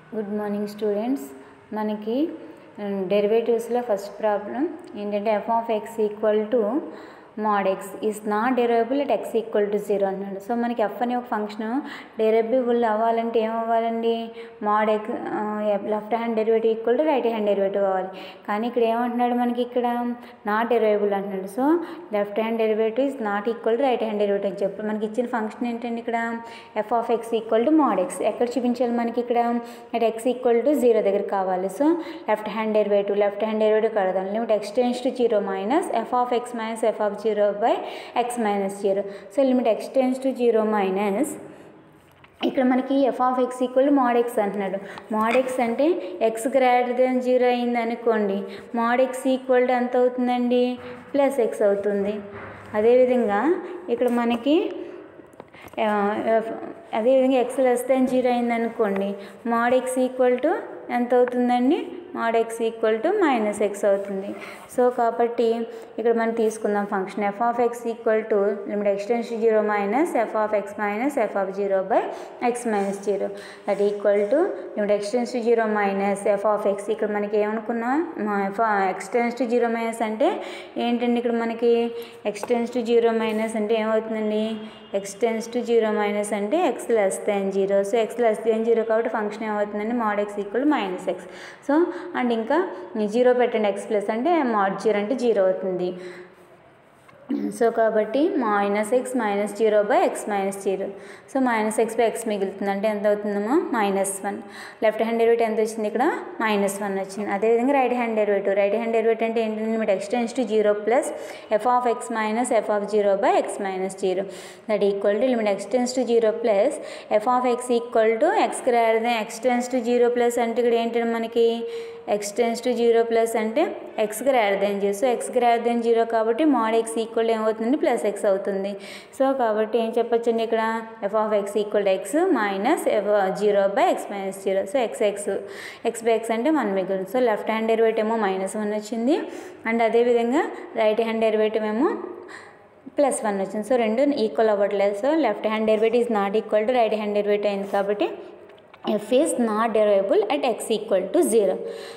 good morning students మనకి డెరివేటివ్స్లో first problem ఏంటంటే F of X equal to mod X is not derivable at X equal to zero అన్నాడు so మనకి F అనే ఒక function derivable అవ్వాలంటే ఏం అవ్వాలండి mod X left hand derivative equal to right hand derivative అవ్వాలి కానీ ఇక్కడ ఏమంటున్నాడు మనకి ఇక్కడ నాట్ డెరివబుల్ అంటున్నాడు so left hand derivative is not equal to right hand derivative అని చెప్పి మనకి ఇచ్చిన ఫంక్షన్ ఏంటండి ఇక్కడ F of X equal to mod X ఎక్కడ చూపించాలి మనకి ఇక్కడ at X equal to zero దగ్గర కావాలి so left hand derivative left hand derivative కడదాం limit X tends to zero minus F of X minus F of zero by X minus zero so limit X tends to zero minus ఇక్కడ మనకి F of X equal mod X అంటున్నాడు mod X అంటే X greater than zero అయింది అనుకోండి mod X equal to ఎంత అవుతుందండి plus X అవుతుంది అదేవిధంగా ఇక్కడ మనకి అదేవిధంగా ఎక్స్ లెస్ దెన్ జీరో అయింది అనుకోండి మాడ్ ఎక్స్ ఈక్వల్ టు ఎంత అవుతుందండి mod X equal to minus X అవుతుంది సో కాబట్టి ఇక్కడ మనం తీసుకుందాం function F of X equal to limit X tends zero minus F of X minus F of zero by X minus zero that equal to limit X tends zero minus F of X ఇక్కడ మనకి ఏమనుకున్నాం F X tends to zero minus అంటే ఏంటండి ఇక్కడ మనకి ఎక్స్టెన్స్ to zero minus అంటే ఏమవుతుందండి X tends to zero minus అంటే X less than zero so X less than zero కాబట్టి ఫంక్షన్ ఏమవుతుందండి mod X equal minus X so and ఇంకా జీరో పెట్టండి ఎక్స్ ప్లస్ అంటే మాడ్ జీరో అంటే జీరో అవుతుంది సో కాబట్టి minus X minus zero by X minus zero so minus X by X మిగులుతుంది అంటే ఎంత అవుతుందమ్మా minus one left hand derivative ఎంత వచ్చింది ఇక్కడ మైనస్ వన్ వచ్చింది అదేవిధంగా right hand derivative right hand derivative అంటే ఏంటంటే limit X tends to zero plus F of X minus F of zero by X minus zero that equal to limit X tends to zero plus F of X equal to X greater than X tends to zero plus అంటే ఇక్కడ ఏంటంటే మనకి X tends to zero plus అంటే X greater than zero so X greater than zero కాబట్టి mod X equal ఏమవుతుంది plus X అవుతుంది so కాబట్టి ఏం చెప్పొచ్చండి ఇక్కడ F of X equal X minus F zero by X minus zero so X X X by X అంటే one మిగులు so left hand derivative ఏమో మైనస్ వన్ వచ్చింది అండ్ అదేవిధంగా రైట్ హ్యాండ్ డెరివేటివ్ ఏమో ప్లస్ వన్ వచ్చింది so రెండు equal అవ్వట్లేదు so left hand derivative is not equal to right hand derivative అయింది కాబట్టి F is not derivable at X equal to zero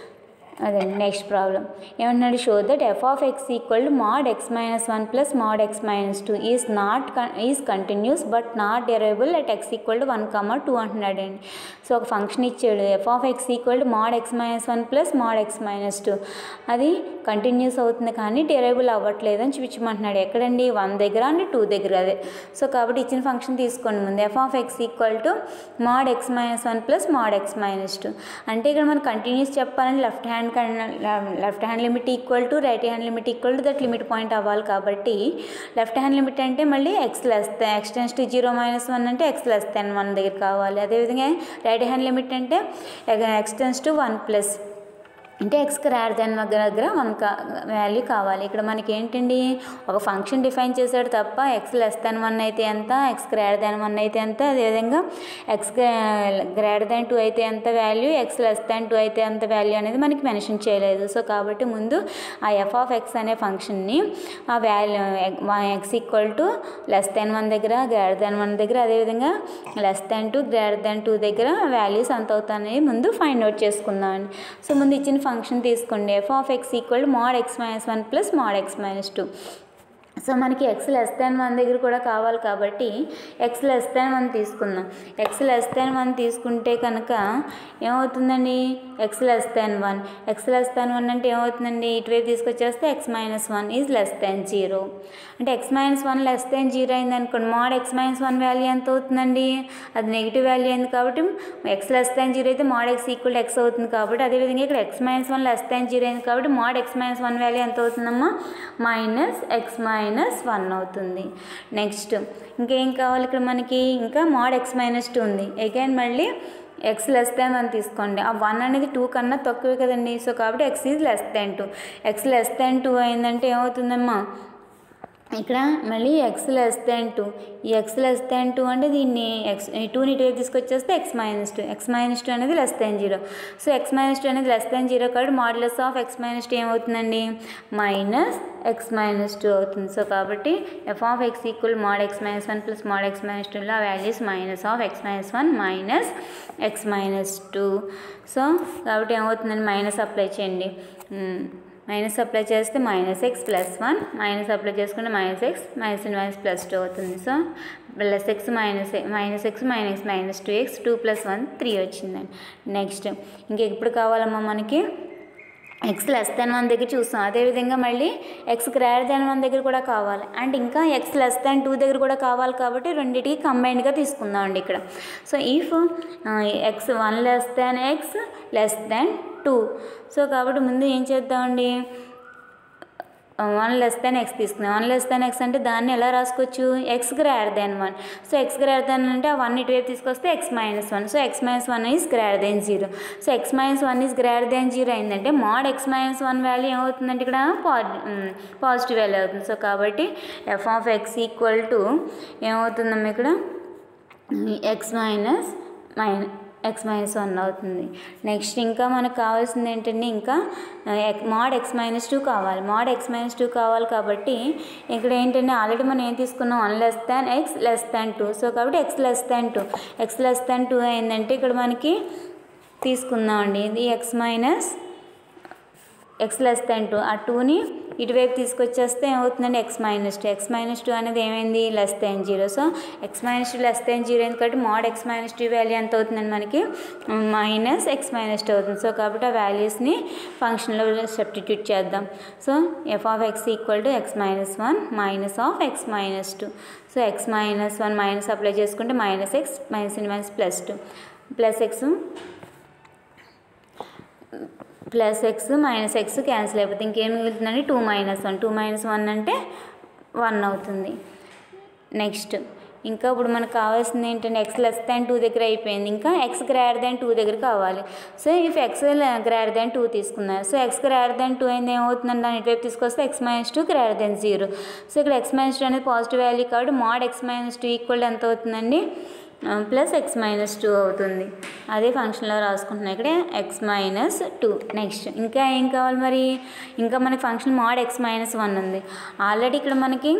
అదే నెక్స్ట్ ప్రాబ్లం ఏమన్నాడు show that F of X equal to mod X minus one plus mod X minus two is not is continuous but not derivable at X equal to one comma two అంటున్నాడు అండి so ఒక function ఇచ్చాడు F of X equal to mod X minus one plus mod X minus two అది continuous అవుతుంది కానీ డెరైబుల్ అవ్వట్లేదు అని చూపించమంటున్నాడు ఎక్కడండి వన్ దగ్గర అండ్ టూ దగ్గర అదే సో కాబట్టి ఇచ్చిన ఫంక్షన్ తీసుకోండి ముందు F of X equal to mod X minus one plus mod X minus two అంటే ఇక్కడ మనం కంటిన్యూస్ చెప్పాలంటే left hand left hand limit equal to right hand limit equal to that limit point అవ్వాలి కాబట్టి left hand limit అంటే మళ్ళీ X less X tends to zero minus one అంటే X less than one దగ్గర కావాలి అదేవిధంగా రైట్ హ్యాండ్ లిమిట్ అంటే X tends to one plus అంటే ఎక్స్ గ్రేటర్ దెన్ దగ్గర దగ్గర వన్ కా వాల్యూ కావాలి ఇక్కడ మనకి ఏంటండి ఒక ఫంక్షన్ డిఫైన్ చేశాడు తప్ప ఎక్స్ లెస్ దెన్ వన్ అయితే ఎంత ఎక్స్ గ్రేటర్ దెన్ వన్ అయితే ఎంత అదేవిధంగా ఎక్స్ గ్రేటర్ దెన్ టూ అయితే ఎంత value X less than two అయితే ఎంత వాల్యూ అనేది మనకి మెన్షన్ చేయలేదు సో కాబట్టి ముందు ఆ ఎఫ్ ఆఫ్ ఎక్స్ అనే ఫంక్షన్ని ఆ value X equal to less than one దగ్గర గ్రేటర్ దెన్ వన్ దగ్గర అదేవిధంగా less than two greater than two దగ్గర వాల్యూస్ ఎంత అవుతాయని ముందు ఫైండ్ అవుట్ చేసుకుందాం సో ముందు ఇచ్చిన ఫంక్షన్ తీసుకోండి F of X equal mod X minus one plus mod X minus two so మనకి ఎక్స్ లెస్ దాన్ వన్ దగ్గర కూడా కావాలి కాబట్టి ఎక్స్ లెస్ దాన్ వన్ తీసుకుందాం ఎక్స్ లెస్ దాన్ వన్ తీసుకుంటే కనుక ఏమవుతుందండి X less than one X less than one అంటే ఏమవుతుందండి ఇటువైపు తీసుకొచ్చేస్తే X minus one is less than zero అంటే X minus one less than zero అయింది అనుకోండి mod X minus one value ఎంత అవుతుందండి అది నెగిటివ్ వాల్యూ అయింది కాబట్టి ఎక్స్ లెస్ దాన్ జీరో అయితే మాడ్ ఎక్స్ ఈక్వల్ ఎక్స్ అవుతుంది కాబట్టి అదేవిధంగా ఇక్కడ X minus one less than zero అయింది కాబట్టి mod X minus one value ఎంత అవుతుందమ్మా మైనస్ ఎక్స్ మైనస్ వన్ అవుతుంది నెక్స్ట్ ఇంకేం కావాలి ఇక్కడ మనకి ఇంకా మాడ్ ఎక్స్ మైనస్ టూ ఉంది అగైన్ మళ్ళీ ఎక్స్ లెస్ దాన్ వన్ తీసుకోండి ఆ వన్ అనేది టూ కన్నా తక్కువే కదండి సో కాబట్టి X is less than two X less than two అయిందంటే ఏమవుతుందమ్మా ఇక్కడ మళ్ళీ ఎక్స్ లెస్ దాన్ టూ ఈ ఎక్స్ లెస్ దాన్ టూ అంటే దీన్ని ఎక్స్ టూని ఇటు తీసుకొచ్చేస్తే X minus two X minus two అనేది less than zero so X minus two అనేది లెస్ దాన్ జీరో కాబట్టి modulus of X minus two ఏమవుతుందండి మైనస్ ఎక్స్ మైనస్ టూ అవుతుంది సో కాబట్టి F of X equal mod X minus one plus mod X minus టూలో ఆ values minus of X minus one minus X minus two so కాబట్టి ఏమవుతుందండి minus apply చేయండి minus apply చేస్తే minus X plus one minus apply చేసుకుంటే minus X minus minus plus two అవుతుంది so plus X minus minus X minus minus two X two plus one three వచ్చిందండి next ఇంక ఎప్పుడు కావాలమ్మా మనకి X less than one దగ్గర చూస్తాం అదేవిధంగా మళ్ళీ ఎక్స్ గ్రేటర్ దాన్ వన్ దగ్గర కూడా కావాలి అండ్ ఇంకా ఎక్స్ లెస్ దాన్ టూ దగ్గర కూడా కావాలి కాబట్టి రెండింటికి కంబైన్డ్గా తీసుకుందాం అండి ఇక్కడ so if X one less than X less than two so కాబట్టి ముందు ఏం చేద్దామండి వన్ లెస్ దాన్ ఎక్స్ తీసుకుందాం వన్ లెస్ దాన్ ఎక్స్ అంటే దాన్ని ఎలా రాసుకోవచ్చు X greater than one so X greater than అంటే ఆ వన్ ఇటువైపు తీసుకొస్తే X minus one so X minus one is greater than zero so X minus one is greater than zero అయిందంటే mod X minus one value ఏమవుతుందంటే ఇక్కడ positive value అవుతుంది so కాబట్టి F of X equal to ఏమవుతుందమ్మా ఇక్కడ X minus minus X minus one అవుతుంది next ఇంకా మనకు కావాల్సింది ఏంటంటే ఇంకా మాడ్ ఎక్స్ మైనస్ టూ కావాలి మాడ్ ఎక్స్ మైనస్ టూ కావాలి కాబట్టి ఇక్కడ ఏంటంటే ఆల్రెడీ మనం ఏం తీసుకున్నాం one less than X less than two so కాబట్టి X less than two X less than two అయిందంటే ఇక్కడ మనకి తీసుకుందామండి ఇది x minus x less than two ఆ టూని ఇటువైపు తీసుకొచ్చేస్తే ఏమవుతుందండి x minus two X minus two అనేది ఏమైంది less than zero so X minus two less than zero ఎందుకంటే mod X minus two value ఎంత అవుతుందండి మనకి మైనస్ ఎక్స్ మైనస్ టూ అవుతుంది సో కాబట్టి ఆ వాల్యూస్ని ఫంక్షన్లో సబ్స్టిట్యూట్ చేద్దాం so f of X equal to x minus one minus of X minus two so X minus one minus apply చేసుకుంటే minus X minus minus plus two plus x plus X minus x cancel అయిపోతుంది ఇంకేం మిగులుతుందండి two minus one two minus one అంటే one అవుతుంది next ఇంకా ఇప్పుడు మనకు కావాల్సింది ఏంటంటే ఎక్స్ లెస్ దాన్ టూ దగ్గర అయిపోయింది ఇంకా ఎక్స్ గ్రేటర్ దాన్ టూ దగ్గర కావాలి so if x greater than two తీసుకున్నారు so X greater than two అయింది ఏమవుతుందండి దాని ఇటువైపు తీసుకొస్తే X minus two greater than zero so ఇక్కడ ఎక్స్ మైనస్ టూ అనేది పాజిటివ్ వాల్యూ కాబట్టి mod X minus two equal ఎంత అవుతుందండి ప్లస్ ఎక్స్ మైనస్ టూ అవుతుంది అదే ఫంక్షన్లో రాసుకుంటున్నాం ఇక్కడ ఎక్స్ మైనస్ టూ నెక్స్ట్ ఇంకా ఏం కావాలి మరి ఇంకా మనకి function mod X minus one ఉంది ఆల్రెడీ ఇక్కడ మనకి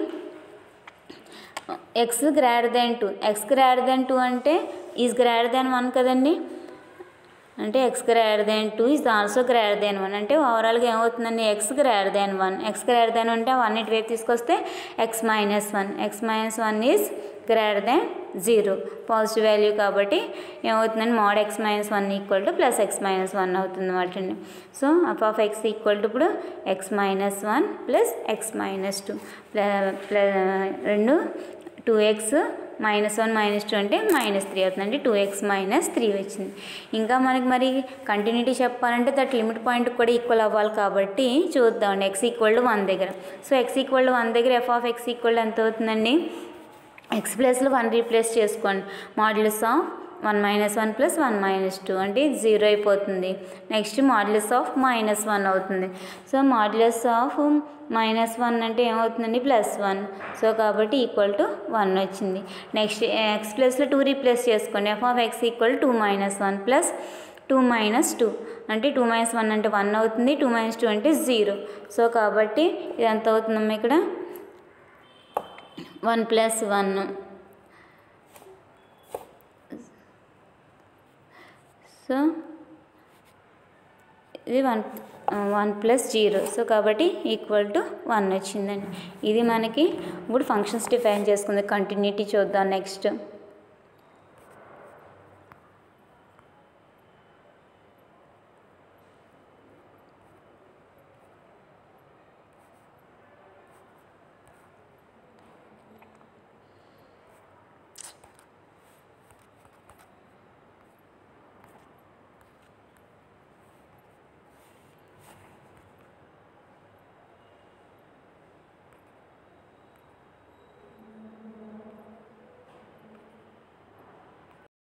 x greater than two x greater than two అంటే ఈజ్ గ్రేటర్ దాన్ వన్ కదండి అంటే X greater than two is also greater than one అంటే ఓవరాల్గా ఏమవుతుందండి x greater than one x greater than అంటే వన్ ఇటు వైపు తీసుకొస్తే X minus one x minus one is greater than zero positive value కాబట్టి ఏమవుతుందండి mod X minus one equal to plus X minus one అవుతుంది అనమాట అండి so f of X equal to ఇప్పుడు x minus one plus X minus two రెండు two X minus one minus two అంటే minus three అవుతుందండి two X minus three వచ్చింది ఇంకా మనకి మరి కంటిన్యూటీ చెప్పాలంటే దట్ లిమిట్ పాయింట్ కూడా ఈక్వల్ అవ్వాలి కాబట్టి చూద్దామండి ఎక్స్ ఈక్వల్ టు వన్ దగ్గర so x equal to one దగ్గర ఎఫ్ ఆఫ్ ఎక్స్ ఈక్వల్ ఎంత అవుతుందండి ఎక్స్ ప్లస్లో వన్ రీప్లేస్ చేసుకోండి modulus of one minus one plus one minus two అంటే జీరో అయిపోతుంది next modulus of minus one అవుతుంది so modulus of minus one అంటే ఏమవుతుందండి ప్లస్ వన్ సో కాబట్టి ఈక్వల్ టు వన్ వచ్చింది నెక్స్ట్ ఎక్స్ ప్లస్లో టూ రీప్లేస్ చేసుకోండి f of X equal two minus one plus two minus two అంటే two minus one అంటే one అవుతుంది టూ మైనస్ టూ అంటే జీరో సో కాబట్టి ఇది ఎంత అవుతుందమ్మా ఇక్కడ వన్ ప్లస్ వన్ సో ఇది one one plus zero so కాబట్టి ఈక్వల్ టు వన్ వచ్చిందండి ఇది మనకి ఇప్పుడు ఫంక్షన్స్ డిఫైన్ చేసుకుంది కంటిన్యూటీ చూద్దాం నెక్స్ట్